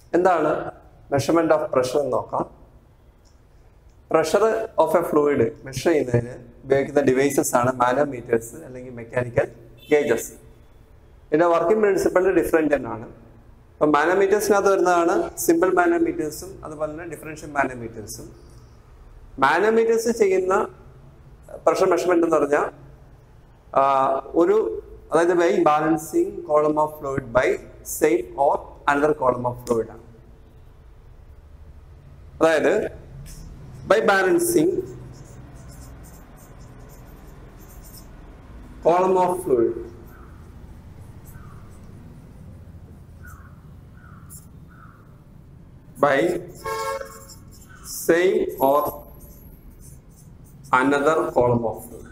എന്താണ് measurement of pressure എന്ന് നോക്കാം pressure of a fluid measure ചെയ്യുന്നതിന് ഉപയോഗിക്കുന്ന ഡിവൈസസ് ആണ് മാനോമീറ്റേഴ്സ് അല്ലെങ്കിൽ മെക്കാനിക്കൽ ഗേജസ് ഇതിന്റെ വർക്കിംഗ് പ്രിൻസിപ്പൾ ഡിഫറെന്റ് തന്നെയാണ് അപ്പം മാനോമീറ്റേഴ്സിനകത്ത് വരുന്നതാണ് സിമ്പിൾ മാനോമീറ്റേഴ്സും അതുപോലെ തന്നെ ഡിഫറൻഷ്യൽ മാനോമീറ്റേഴ്സും മാനോമീറ്റേഴ്സ് ചെയ്യുന്ന പ്രഷർ മെഷർമെന്റ് എന്ന് പറഞ്ഞാൽ ആ, ഒരു അതായത് by balancing column of fluid by same or another column of fluid ആണ് അതായത് by balancing column of fluid by same or another column of fluid.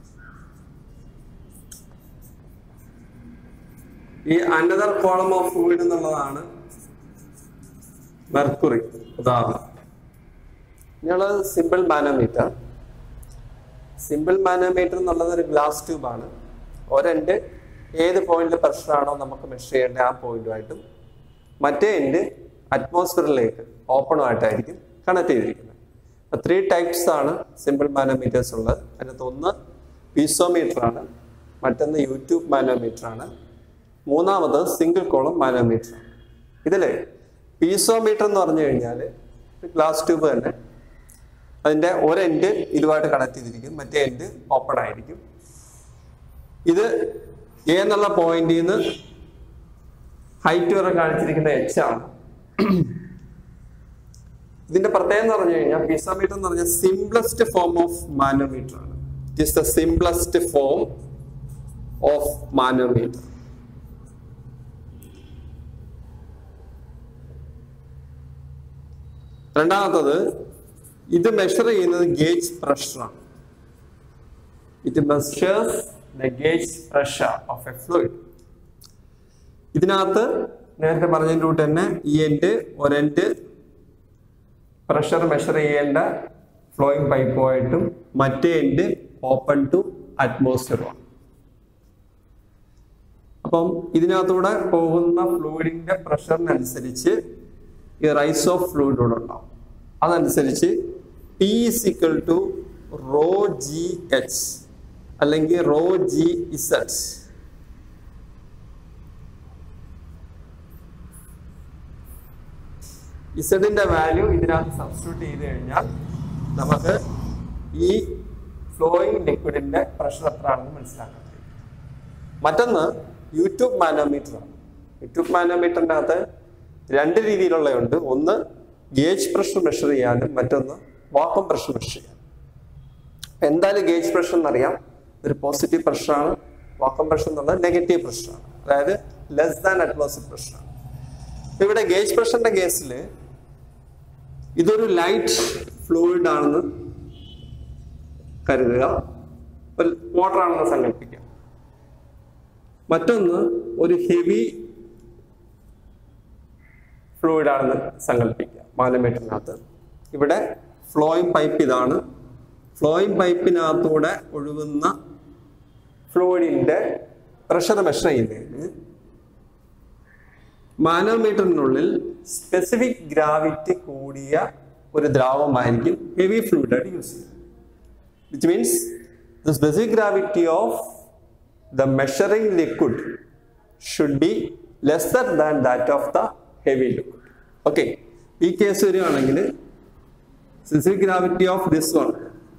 ഈ അനദർ കോളം ഓഫ് ഫ്ലൂയിഡ് എന്നുള്ളതാണ് മെർക്കുറി ഉദാഹരണം ഇനിയുള്ളത് സിമ്പിൾ മാനോമീറ്റർ സിമ്പിൾ മാനോമീറ്റർ എന്നുള്ളത് ഒരു glass ട്യൂബാണ് ഒരെൻഡ് ഏത് പോയിന്റിൽ പ്രഷറാണോ നമുക്ക് മെഷർ ചെയ്യേണ്ട ആ പോയിന്റുമായിട്ടും മറ്റേ എൻഡ് അറ്റ്മോസ്ഫിയറിലേക്ക് ഓപ്പണുമായിട്ടായിരിക്കും കണക്ട് ചെയ്തിരിക്കുന്നത് അപ്പോൾ ത്രീ ടൈപ്സ് ആണ് സിമ്പിൾ മാനോമീറ്റേഴ്സ് ഉള്ളത് അതിനകത്ത് ഒന്ന് പീസോമീറ്റർ ആണ് മറ്റൊന്ന് യൂട്യൂബ് മാനോമീറ്റർ ആണ് മൂന്നാമത് സിംഗിൾ കോളം മാനോമീറ്റർ ആണ് ഇതിൽ പീസോമീറ്റർ എന്ന് പറഞ്ഞു കഴിഞ്ഞാൽ ഗ്ലാസ് ട്യൂബ് തന്നെ അതിൻ്റെ ഒരു എൻഡ് ഇതുമായിട്ട് കണക്ട് ചെയ്തിരിക്കും മറ്റേ എൻഡ് ഓപ്പൺ ആയിരിക്കും ഇത് എ എന്നുള്ള പോയിന്റിൽ നിന്ന് ഹൈറ്റ് വരെ കാണിച്ചിരിക്കുന്ന എച്ച് ആണ് ഇതിന്റെ പ്രത്യേകത എന്ന് പറഞ്ഞു കഴിഞ്ഞാൽ പിസോമീറ്റർ എന്ന് പറഞ്ഞാൽ സിംപ്ലസ്റ്റ് ഫോം ഓഫ് മാനോമീറ്റർ ആണ് it is the simplest form of manometer രണ്ടാമത്തത് ഇത് മെഷർ ചെയ്യുന്നത് ഗേജ് പ്രഷറാണ് it measures the gauge pressure of a fluid ഇതിനകത്ത് നേരത്തെ പറഞ്ഞതിൻ്റെ കൂട്ട് തന്നെ ഈ എൻഡ് ഒരെൻഡ് പ്രഷർ മെഷർ ചെയ്യേണ്ട ഫ്ലോയിങ് പൈപ്പുമായിട്ടും മറ്റേ എൻഡ് ഓപ്പൺ ടു അറ്റ്മോസ്ഫിയറുമാണ് അപ്പം ഇതിനകത്തൂടെ പോകുന്ന ഫ്ലൂയിഡിന്റെ പ്രഷറിനനുസരിച്ച് ഈ റൈസ് ഓഫ് ഫ്ലൂയിഡ് കൂടെ ഉണ്ടാവും അതനുസരിച്ച് P is equal to rho g h അല്ലെങ്കിൽ റോ ജി ഇസഡ് ഇസഡിന്റെ വാല്യൂ ഇതിനകത്ത് സബ്സ്റ്റിറ്റ്യൂട്ട് ചെയ്ത് കഴിഞ്ഞാൽ നമുക്ക് ഈ ഫ്ലോയിങ് ലിക്വിഡിന്റെ പ്രഷർ എത്രയാണെന്ന് മനസ്സിലാക്കാൻ കഴിയും മറ്റൊന്ന് യൂട്യൂബ് മാനോമീറ്റർ ആണ് യൂട്യൂബ് മാനോമീറ്ററിൻ്റെ അകത്ത് രണ്ട് രീതിയിലുള്ളതുണ്ട് ഒന്ന് ഗേജ് പ്രഷർ മെഷർ ചെയ്യാനും മറ്റൊന്ന് വാക്വം പ്രഷർ മെഷർ ചെയ്യാനും അപ്പൊ എന്തായാലും ഗേജ് പ്രഷർ എന്നറിയാം ഒരു പോസിറ്റീവ് പ്രഷറാണ് വാക്വം പ്രഷർ എന്നുള്ളത് നെഗറ്റീവ് പ്രഷറാണ് അതായത് ലെസ് ദാൻ അറ്റ്മോസ്ഫിയർ പ്രഷറാണ് അപ്പൊ ഇവിടെ ഗേജ് പ്രഷറിന്റെ കേസിൽ ഇതൊരു ലൈറ്റ് ഫ്ലൂയിഡ് ആണെന്ന് കരുതുക വാട്ടർ ആണെന്ന് സങ്കല്പിക്കാം മറ്റൊന്ന് ഒരു ഹെവി ഫ്ലൂയിഡ് ആണെന്ന് സങ്കല്പിക്കുക മാനോമീറ്ററിനകത്ത് ഇവിടെ ഫ്ലോയിങ് പൈപ്പ് ഇതാണ് ഫ്ലോയിങ് പൈപ്പിനകത്തൂടെ ഒഴുകുന്ന ഫ്ലൂയിഡിന്റെ പ്രഷർ മെഷർ ചെയ്യുന്നതിന് മാനോമീറ്ററിനുള്ളിൽ സ്പെസിഫിക് ഗ്രാവിറ്റി കൂടിയ ഒരു ദ്രാവകമായിരിക്കും ഹെവി ഫ്ലൂയിഡ് ആയിട്ട് യൂസ് ചെയ്യുന്നത് which means the specific gravity of the measuring liquid should be lesser than that of the heavy liquid okay ഈ കേസ് വരികയാണെങ്കിൽ specific gravity of this one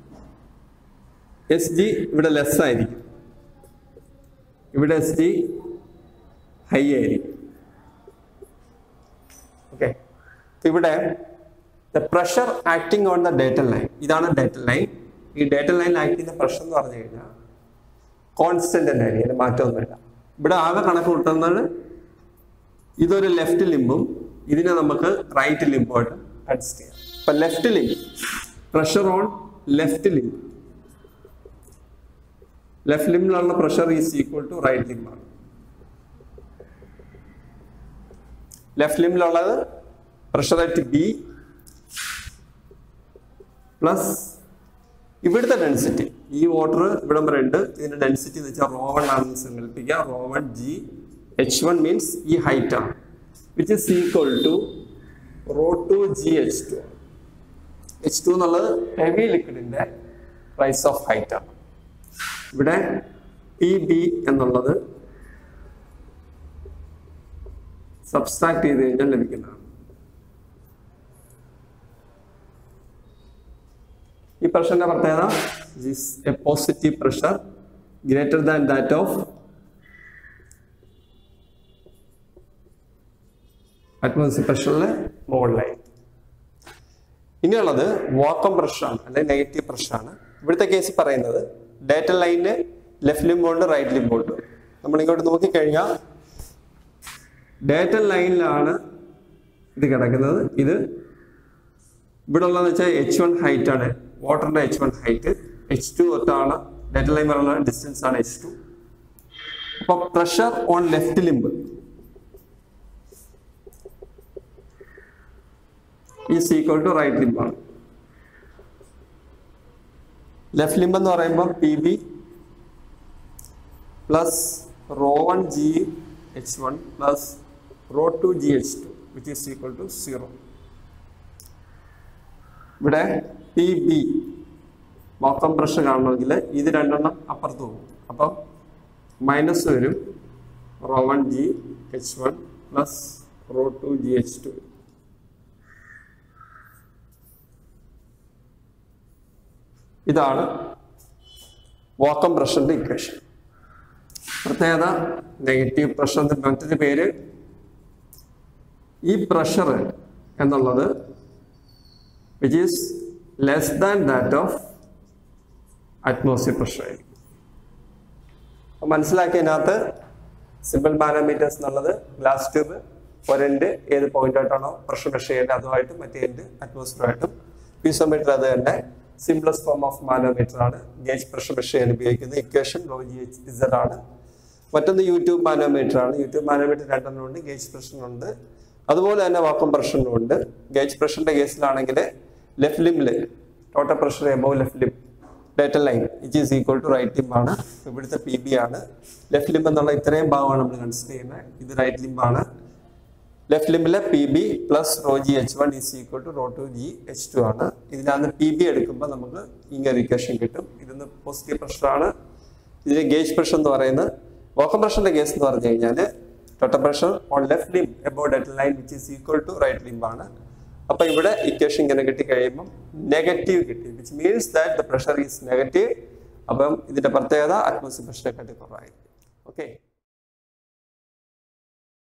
S G ഇവിടെ less ആയിരിക്കും ഇവിടെ S G high ആയിരിക്കും okay ഇവിടെ the pressure acting on the datum line ഇതാണ് datum line ഈ datum ലൈനിൽ ആക്ട് ചെയ്യുന്ന പ്രഷർ എന്ന് പറഞ്ഞു കഴിഞ്ഞാൽ കോൺസ്റ്റന്റ് തന്നെ ആയിരിക്കും അതിന് മാറ്റമൊന്നുമില്ല ഇവിടെ ആകെ കണക്ക് കൂട്ടുന്നത് ഇതൊരു ലെഫ്റ്റ് ലിംബും ഇതിനെ നമുക്ക് റൈറ്റ് ലിംബുമായിട്ട് അഡ്ജസ്റ്റ് ചെയ്യാം ഇപ്പൊ left limb pressure on left limb left ലിംബിലുള്ള pressure is equal to right ലിംബാണ് ലെഫ്റ്റ് ലിംബിലുള്ളത് പ്രഷർ അറ്റ് ബി പ്ലസ് ഇവിടുത്തെ ഡെൻസിറ്റി ഈ വാട്ടർ ഇവിടെ വരെ ഉണ്ട് ഇതിന്റെ ഡെൻസിറ്റി എന്ന് വെച്ചാൽ റോ വൺ ആണെന്ന് സങ്കല്പിക്കുക rho one g h one means ഈ ഹൈറ്റ് ആണ് which is equal to rho two g h two h two എന്നുള്ളത് ഹെവി ലിക്വിഡിന്റെ റൈസ് ഓഫ് ഹൈറ്റ് ആണ് ഇവിടെ പി ബി എന്നുള്ളത് സബ്സ്ട്രാക്ട് ചെയ്ത് കഴിഞ്ഞാൽ ലഭിക്കുന്നതാണ് ഈ പ്രഷറിന്റെ പ്രത്യേകത is a positive pressure greater than that of atmosphere പ്രഷറിലെ മുകളിലായി ഇനിയുള്ളത് വാക്വം പ്രഷറാണ് അല്ലെങ്കിൽ നെഗറ്റീവ് പ്രഷറാണ് ഇവിടുത്തെ കേസ് പറയുന്നത് ഡേറ്റ ലൈനിന് ലെഫ്റ്റ് ലിംബുണ്ട് റൈറ്റ് ലിംബുണ്ട് നമ്മൾ ഇങ്ങോട്ട് നോക്കിക്കഴിഞ്ഞാൽ ഡേറ്റ ലൈനിലാണ് ഇത് കിടക്കുന്നത് ഇത് ഇവിടെ ഉള്ളതെന്ന് വെച്ചാൽ എച്ച് വൺ ഹൈറ്റ് ആണ് വാട്ടറിന്റെ h one height h two തൊട്ടാണ് ഡേറ്റ ലൈൻ പറയുന്ന ഡിസ്റ്റൻസ് ആണ് എച്ച് ടു അപ്പൊ pressure on left limb is equal to right limb ആണ് ലെഫ്റ്റ് ലിംബ് എന്ന് പറയുമ്പോൾ P B plus rho one g h one plus rho two g h two which is equal to zero ഇവിടെ P B vacuum pressure കാണണമെങ്കിൽ ഇത് രണ്ടെണ്ണം അപ്പുറത്ത് പോകും അപ്പം മൈനസ് വരും rho one g h one plus rho two g h two ഇതാണ് vacuum പ്രഷറിന്റെ ഇക്വേഷൻ പ്രത്യേകത നെഗറ്റീവ് പ്രഷർ മറ്റൊരു പേര് ഈ പ്രഷർ എന്നുള്ളത് which is less than that of atmosphere pressure ആയിരിക്കും അപ്പൊ മനസ്സിലാക്കിയതിനകത്ത് സിമ്പിൾ പാരാമീറ്റേഴ്സ് എന്നുള്ളത് ഗ്ലാസ് ട്യൂബ് ഒരെൻഡ് ഏത് പോയിന്റ് ആയിട്ടാണോ പ്രഷർ മെഷർ ചെയ്യേണ്ടത് അതുമായിട്ടും മറ്റേ എൻഡ് അറ്റ്മോസ്ഫിയറായിട്ടും പീസോമീറ്റർ അത് തന്നെ സിംപ്ലസ്റ്റ് ഫോം ഓഫ് മാനോമീറ്റർ ആണ് ഗേജ് പ്രഷർ മെഷർ ചെയ്യാൻ ഉപയോഗിക്കുന്നത് equation rho g h Z ആണ് മറ്റൊന്ന് യൂട്യൂബ് മാനോമീറ്റർ ആണ് യൂട്യൂബ് മാനോമീറ്റർ രണ്ടെണ്ണം ഉണ്ട് ഗേജ് പ്രഷറിനുണ്ട് അതുപോലെ തന്നെ വാക്വം പ്രഷറിനും ഉണ്ട് ഗേജ് പ്രഷറിന്റെ കേസിലാണെങ്കിൽ ലെഫ്റ്റ് ലിംബില് total pressure above left limb datum line it is equal to right limb ആണ് ഇവിടുത്തെ പി ബി ആണ് ലെഫ്റ്റ് ലിംബ് എന്നുള്ള ഇത്രയും ഭാഗമാണ് നമ്മൾ കൺസിഡർ ചെയ്യുന്നത് ഇത് റൈറ്റ് ലിംബ് ആണ് ലെഫ്റ്റ് ലിംബിലെ P B plus rho g h one is equal to rho two g h two ആണ് ഇതിനകത്ത് പി ബി എടുക്കുമ്പോൾ നമുക്ക് ഇങ്ങനെ ഇക്വേഷൻ കിട്ടും ഇതൊന്ന് പോസിറ്റീവ് പ്രഷറാണ് ഇതിന് ഗേജ് പ്രഷർ എന്ന് പറയുന്നത് വോക്കം പ്രഷറിന്റെ കേസ് എന്ന് പറഞ്ഞു കഴിഞ്ഞാൽ total pressure on left limb above datum line which is equal to right limb ആണ് അപ്പൊ ഇവിടെ ഇക്വേഷൻ ഇങ്ങനെ കിട്ടി കഴിയുമ്പോൾ നെഗറ്റീവ് കിട്ടി which means that the pressure is negative അപ്പം ഇതിന്റെ പ്രത്യേകത അറ്റ്മോസ്ഫിയർ പ്രഷറിനെക്കാട്ടി കുറവായിരിക്കും ഓക്കെ